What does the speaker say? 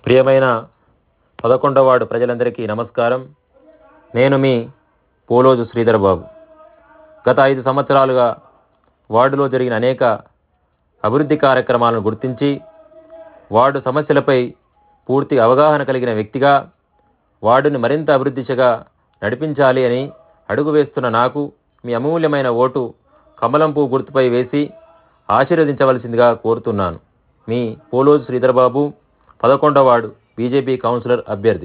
ప్రియమైన పదకొండవ వార్డు ప్రజలందరికీ నమస్కారం నేను మీ పోలోజు శ్రీధర్ బాబు గత ఐదు సంవత్సరాలుగా వార్డులో జరిగిన అనేక అభివృద్ధి కార్యక్రమాలను గుర్తించి వార్డు సమస్యలపై పూర్తి అవగాహన కలిగిన వ్యక్తిగా వార్డుని మరింత అభివృద్ధి దిశగా నడిపించాలి అని అడుగు వేస్తున్న నాకు మీ అమూల్యమైన ఓటు కమలం పువ్వు గుర్తుపై వేసి ఆశీర్వదించవలసిందిగా కోరుతున్నాను మీ పోలోజు శ్రీధర్ బాబు పదకొండవ వార్డు బీజేపీ కౌన్సిలర్ అభ్యర్థి